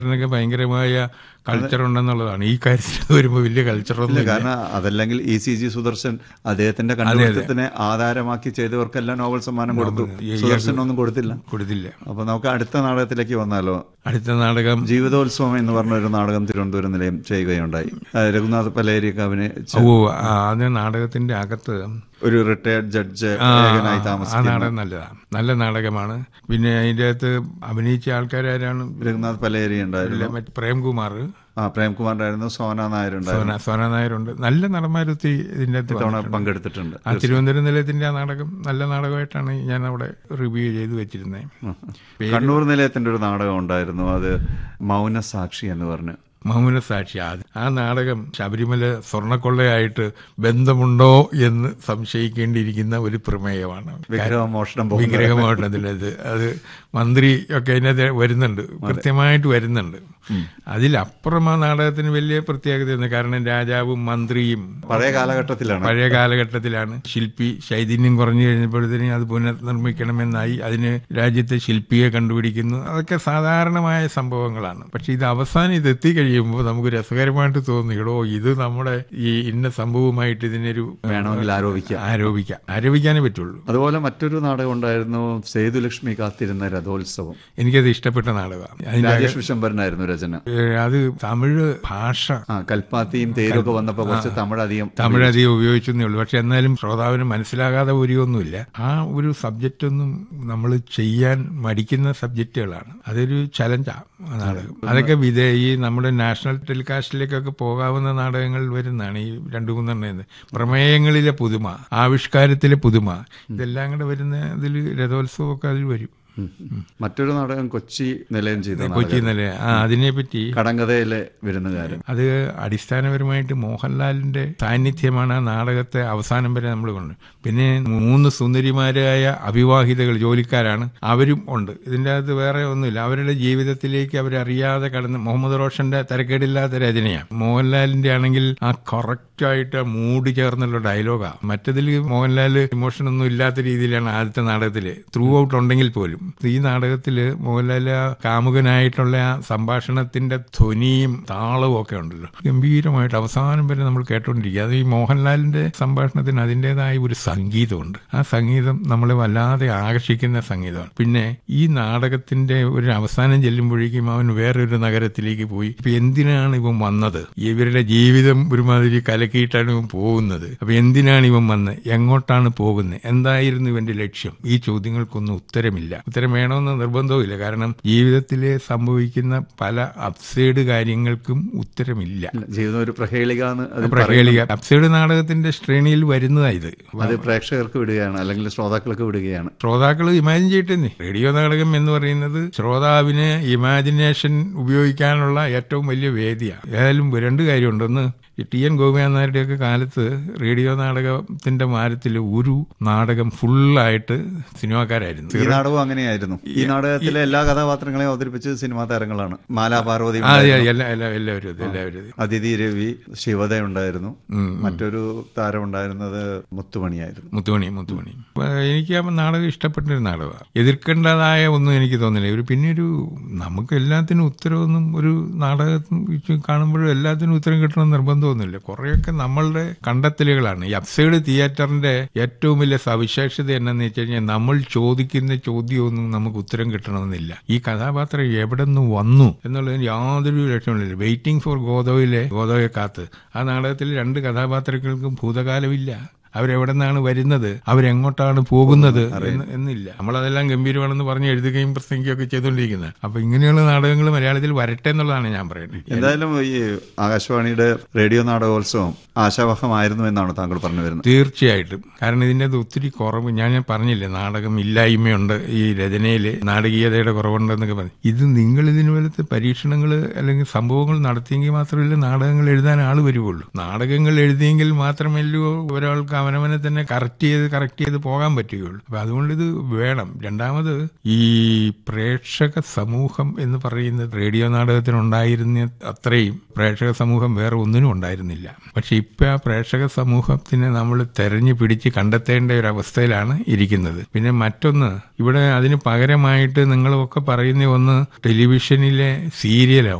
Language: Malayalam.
ഇതിനൊക്കെ ഭയങ്കരമായ കൾച്ചർ ഉണ്ടെന്നുള്ളതാണ് ഈ കാര്യത്തിൽ വരുമ്പോൾ വലിയ കൾച്ചറൊന്നും ഇല്ല ഇല്ല കാരണം അതല്ലെങ്കിൽ ഇ സി ജി സുദർശൻ അദ്ദേഹത്തിന്റെ കണ്ടുപിടുത്തത്തിനെ ആധാരമാക്കി ചെയ്തവർക്കെല്ലാം നോബൽ സമ്മാനം കൊടുത്തു സുദർശൻ ഒന്നും കൊടുത്തില്ല കൊടുത്തില്ല അപ്പൊ നമുക്ക് അടുത്ത നാടകത്തിലേക്ക് വന്നാലോ അടുത്ത നാടകം ജീവിതോത്സവം എന്ന് പറഞ്ഞ ഒരു നാടകം തിരുവനന്തപുരം നിലയം ചെയ്യുകയുണ്ടായി ആ, രഘുനാഥ് പലേരിയൊക്കെ അഭിനയിച്ച ഓ ആ, അത് നാടകത്തിന്റെ അകത്ത് ഒരു റിട്ടയർഡ് ജഡ്ജ് ആ, ഏകനായി ആ താമസിക്കുന്ന നാടകം നല്ലതാണ് നല്ല നാടകമാണ് പിന്നെ അതിൻ്റെ അകത്ത് അഭിനയിച്ച ആൾക്കാരാരാണ് രഘുനാഥ് പലേരി ഉണ്ടായിരുന്നു മറ്റ് പ്രേംകുമാർ ആ പ്രേംകുമാറിന്റെ സോന നായർ ഉണ്ടായിരുന്നു സോന സോന നായരുണ്ട് നല്ല നടന്മാരൊത്തി ഇതിൻ്റെ അകത്ത് തവണ വന്നിട്ടുണ്ട്. പങ്കെടുത്തിട്ടുണ്ട് ആ തിരുവനന്തപുരം നിലയത്തിന്റെ ആ നാടകം നല്ല നാടകമായിട്ടാണ് ഞാൻ അവിടെ റിവ്യൂ ചെയ്ത് വെച്ചിരുന്നത് കണ്ണൂർ നിലയത്തിന്റെ ഒരു നാടകം ഉണ്ടായിരുന്നു അത് മൗനസാക്ഷി എന്ന് പറഞ്ഞു മൗന സാക്ഷി അത് ആ നാടകം ശബരിമല സ്വർണ്ണക്കൊള്ളയായിട്ട് ബന്ധമുണ്ടോ എന്ന് സംശയിക്കേണ്ടിയിരിക്കുന്ന ഒരു പ്രമേയമാണ് വിഗ്രഹമോഷണം പോകുന്നത് വിഗ്രഹമായിട്ട് അതിനകത്ത് അത് മന്ത്രി ഒക്കെ അതിനകത്ത് വരുന്നുണ്ട് കൃത്യമായിട്ട് വരുന്നുണ്ട് അതിലപ്പുറം ആ നാടകത്തിന് വലിയ പ്രത്യേകതയാണ് കാരണം രാജാവും മന്ത്രിയും പഴയ കാലഘട്ടത്തിലാണ് പഴയ കാലഘട്ടത്തിലാണ് ശില്പി ചൈതന്യം കുറഞ്ഞു കഴിഞ്ഞപ്പോഴത്തേനും അത് പുനർനിർമ്മിക്കണമെന്നായി അതിന് രാജ്യത്തെ ശില്പിയെ കണ്ടുപിടിക്കുന്നു അതൊക്കെ സാധാരണമായ സംഭവങ്ങളാണ് പക്ഷെ ഇത് അവസാനം ഇത് എത്തിക്കഴിയുമ്പോൾ നമുക്ക് രസകരമായിട്ട് തോന്നി ഇടോ ഇത് നമ്മുടെ ഈ ഇന്ന സംഭവമായിട്ട് ഇതിനൊരു വേണമെങ്കിൽ ആരോപിക്കാം ആരോപിക്കാം ആരോപിക്കാനേ പറ്റുള്ളൂ അതുപോലെ മറ്റൊരു നാടകം ഉണ്ടായിരുന്നു സേതുലക്ഷ്മി കാത്തിരുന്ന രഥോത്സവം എനിക്കത് ഇഷ്ടപ്പെട്ട നാടകമാണ് അതിന്റെ രാജേഷ് വിശംബരനായിരുന്നു രചന ഏഹ്, അത് തമിഴ് ഭാഷ ആ കൽപ്പാത്തിയും തേരൊക്കെ വന്നപ്പോ കുറച്ച് തമിഴ് അധികം തമിഴ് അധികം ഉപയോഗിച്ചെന്നേ ഉള്ളൂ പക്ഷെ എന്നാലും ശ്രോതാവിന് മനസ്സിലാകാതെ വരികയൊന്നുമില്ല ആ ഒരു സബ്ജക്റ്റ് ഒന്നും നമ്മൾ ചെയ്യാൻ മടിക്കുന്ന സബ്ജക്റ്റുകളാണ് അതൊരു ചലഞ്ചാണ് നാടകം അതൊക്കെ വിധേ ഈ നമ്മുടെ നാഷണൽ ടെലികാസ്റ്റിലേക്കൊക്കെ പോകാവുന്ന നാടകങ്ങൾ വരുന്നതാണ് ഈ രണ്ടു മൂന്നെണ്ണം പ്രമേയങ്ങളിലെ പുതുമ ആവിഷ്കാരത്തിലെ പുതുമ ഇതെല്ലാം കൂടെ വരുന്ന ഇതിൽ രഥോത്സവമൊക്കെ അതിൽ വരും ഉം. മറ്റൊരു നാടകം കൊച്ചി നിലയം ചെയ്ത കൊച്ചി നാടകം നില ആ അതിനെപ്പറ്റി കടങ്കഥയിലെ വിരുന്നുകാരൻ അത് അടിസ്ഥാനപരമായിട്ട് മോഹൻലാലിന്റെ സാന്നിധ്യമാണ് ആ നാടകത്തെ അവസാനം വരെ നമ്മൾ കൊണ്ട് പിന്നെ മൂന്ന് സുന്ദരിമാരായ അവിവാഹിതകൾ ജോലിക്കാരാണ് അവരും ഉണ്ട് ഇതിൻ്റെ അകത്ത് വേറെ ഒന്നുമില്ല അവരുടെ ജീവിതത്തിലേക്ക് അവരറിയാതെ കടന്ന് മുഹമ്മദ് റോഷന്റെ തരക്കേടില്ലാത്ത രചനയാണ് മോഹൻലാലിന്റെ ആണെങ്കിൽ ആ കറക്റ്റ് ആയിട്ട് ആ മൂടി ചേർന്നുള്ള ഡയലോഗാ മറ്റതിൽ മോഹൻലാൽ ഇമോഷൻ ഒന്നും ഇല്ലാത്ത രീതിയിലാണ് ആദ്യത്തെ നാടകത്തില് ത്രൂ ഔട്ട് ഉണ്ടെങ്കിൽ പോലും ഈ നാടകത്തില് മോഹൻലാൽ ആ കാമുകനായിട്ടുള്ള ആ സംഭാഷണത്തിന്റെ ധ്വനിയും താളവും ഒക്കെ ഉണ്ടല്ലോ ഗംഭീരമായിട്ട് അവസാനം വരെ നമ്മൾ കേട്ടോണ്ടിരിക്കുക അത് ഈ മോഹൻലാലിന്റെ സംഭാഷണത്തിന് അതിൻ്റെതായ ഒരു സംഗീതമുണ്ട് ആ സംഗീതം നമ്മളെ വല്ലാതെ ആകർഷിക്കുന്ന സംഗീതമാണ് പിന്നെ ഈ നാടകത്തിന്റെ ഒരു അവസാനം ചെല്ലുമ്പോഴേക്കും അവൻ വേറൊരു നഗരത്തിലേക്ക് പോയി ഇപ്പൊ എന്തിനാണ് ഇവൻ വന്നത് ഇവരുടെ ജീവിതം ഒരുമാതിരി കലക്കിയിട്ടാണ് ഇവൻ പോകുന്നത് അപ്പൊ എന്തിനാണ് ഇവൻ വന്നത് എങ്ങോട്ടാണ് പോകുന്നത് എന്തായിരുന്നു ഇവന്റെ ലക്ഷ്യം ഈ ചോദ്യങ്ങൾക്കൊന്നും ഉത്തരമില്ല ഉത്തരം വേണമെന്ന് നിർബന്ധവുമില്ല കാരണം ജീവിതത്തിൽ സംഭവിക്കുന്ന പല അപ്സൈഡ് കാര്യങ്ങൾക്കും ഉത്തരമില്ല ജീവിതം ഒരു പ്രഹേളിക എന്ന് അതിൽ പ്രഹേളിക അപ്സൈഡ് നാടകത്തിന്റെ ശ്രേണിയിൽ വരുന്നതാ ഇത് അത് പ്രേക്ഷകർക്ക് വിടുകയാണ് അല്ലെങ്കിൽ ശ്രോതാക്കൾക്ക് വിടുകയാണ് ശ്രോതാക്കൾ ഇമാജിൻ ചെയ്യട്ടെ റേഡിയോ നാടകം എന്ന് പറയുന്നത് ശ്രോതാവിന് ഇമാജിനേഷൻ ഉപയോഗിക്കാനുള്ള ഏറ്റവും വലിയ വേദിയാണ് ഏതായാലും രണ്ട് കാര്യമുണ്ട് ഒന്ന് ഈ ടി എൻ ഗോപിനാഥനാരുടെയൊക്കെ കാലത്ത് റേഡിയോ നാടകത്തിന്റെ മാരത്തിൽ ഒരു നാടകം ഫുള്ളായിട്ട് സിനിമാക്കാരായിരുന്നു ഈ നാടകം അങ്ങനെയായിരുന്നു ഈ നാടകത്തിലെ എല്ലാ കഥാപാത്രങ്ങളെയും അവതരിപ്പിച്ചത് സിനിമാ താരങ്ങളാണ് മാലാ പാർവതി ആ, ഉണ്ടായിരുന്നു. എല്ലാ എല്ലാ എല്ലാവരും അത് എല്ലാവരും അത്. അതിഥി രവി ശിവത ഉണ്ടായിരുന്നു ഉം. മറ്റൊരു താരം ഉണ്ടായിരുന്നത് മുത്തുമണിയായിരുന്നു മുത്തുമണി മുത്തുമണി അപ്പൊ എനിക്ക് ആ നാടകം ഇഷ്ടപ്പെട്ടൊരു നാടകമാണ് എതിർക്കേണ്ടതായ ഒന്നും എനിക്ക് തോന്നില്ല ഒരു പിന്നെ ഒരു നമുക്ക് എല്ലാത്തിനും ഉത്തരവൊന്നും ഒരു നാടകം വെച്ച് കാണുമ്പോഴും എല്ലാത്തിനും ഉത്തരം കിട്ടണമെന്ന് നിർബന്ധമൊന്നുമില്ല കുറേയൊക്കെ നമ്മളുടെ കണ്ടെത്തലുകളാണ് ഈ അപ്സൈഡ് തിയേറ്ററിന്റെ ഏറ്റവും വലിയ സവിശേഷത എന്നു വെച്ച് കഴിഞ്ഞാൽ നമ്മൾ ചോദിക്കുന്ന ചോദ്യമൊന്നും നമുക്ക് ഉത്തരം കിട്ടണമെന്നില്ല ഈ കഥാപാത്രം എവിടെ നിന്ന് വന്നു എന്നുള്ളതിന് യാതൊരു ലക്ഷ്യമില്ല വെയിറ്റിംഗ് ഫോർ ഗോദോയിലെ ഗോദോയെ കാത്ത് ആ നാടകത്തിൽ രണ്ട് കഥാപാത്രങ്ങൾക്കും ഭൂതകാലമില്ല അവരെവിടെ നിന്നാണ് വരുന്നത് അവരെങ്ങോട്ടാണ് പോകുന്നത് എന്ന് എന്നില്ല നമ്മളതെല്ലാം ഗംഭീരമാണെന്ന് പറഞ്ഞ് എഴുതുകയും പ്രസംഗിക്കുകയൊക്കെ ചെയ്തുകൊണ്ടിരിക്കുന്നത് അപ്പൊ ഇങ്ങനെയുള്ള നാടകങ്ങൾ മലയാളത്തിൽ വരട്ടെ എന്നുള്ളതാണ് ഞാൻ പറയുന്നത് എന്തായാലും ഈ ആകാശവാണിയുടെ റേഡിയോ നാടകോത്സവം ആശാവഹമായിരുന്നു എന്നാണ് താങ്കൾ പറഞ്ഞു വരുന്നത് തീർച്ചയായിട്ടും കാരണം ഇതിൻ്റെ അത് ഒത്തിരി കുറവ് ഞാൻ ഞാൻ പറഞ്ഞില്ലേ നാടകം ഇല്ലായ്മയുണ്ട് ഈ രചനയിൽ നാടകീയതയുടെ കുറവുണ്ടെന്നൊക്കെ പറഞ്ഞു ഇത് നിങ്ങൾ ഇതിന് പോലത്തെ പരീക്ഷണങ്ങൾ അല്ലെങ്കിൽ സംഭവങ്ങൾ നടത്തിയെങ്കിൽ മാത്രമല്ല നാടകങ്ങൾ എഴുതാൻ ആൾ വരുവുള്ളൂ നാടകങ്ങൾ എഴുതിയെങ്കിൽ മാത്രമല്ലോ ഒരാൾക്ക് അവനവനെ തന്നെ കറക്റ്റ് ചെയ്ത് കറക്റ്റ് ചെയ്ത് പോകാൻ പറ്റുകയുള്ളൂ അപ്പൊ അതുകൊണ്ട് ഇത് വേണം രണ്ടാമത് ഈ പ്രേക്ഷക സമൂഹം എന്ന് പറയുന്നത് റേഡിയോ നാടകത്തിനുണ്ടായിരുന്ന അത്രയും പ്രേക്ഷക സമൂഹം വേറെ ഒന്നിനും ഉണ്ടായിരുന്നില്ല പക്ഷെ ഇപ്പൊ ആ പ്രേക്ഷക സമൂഹത്തിനെ നമ്മൾ തെരഞ്ഞു പിടിച്ച് കണ്ടെത്തേണ്ട ഒരു അവസ്ഥയിലാണ് ഇരിക്കുന്നത് പിന്നെ മറ്റൊന്ന് ഇവിടെ അതിന് പകരമായിട്ട് നിങ്ങളൊക്കെ പറയുന്ന ഒന്ന് ടെലിവിഷനിലെ സീരിയലാണ്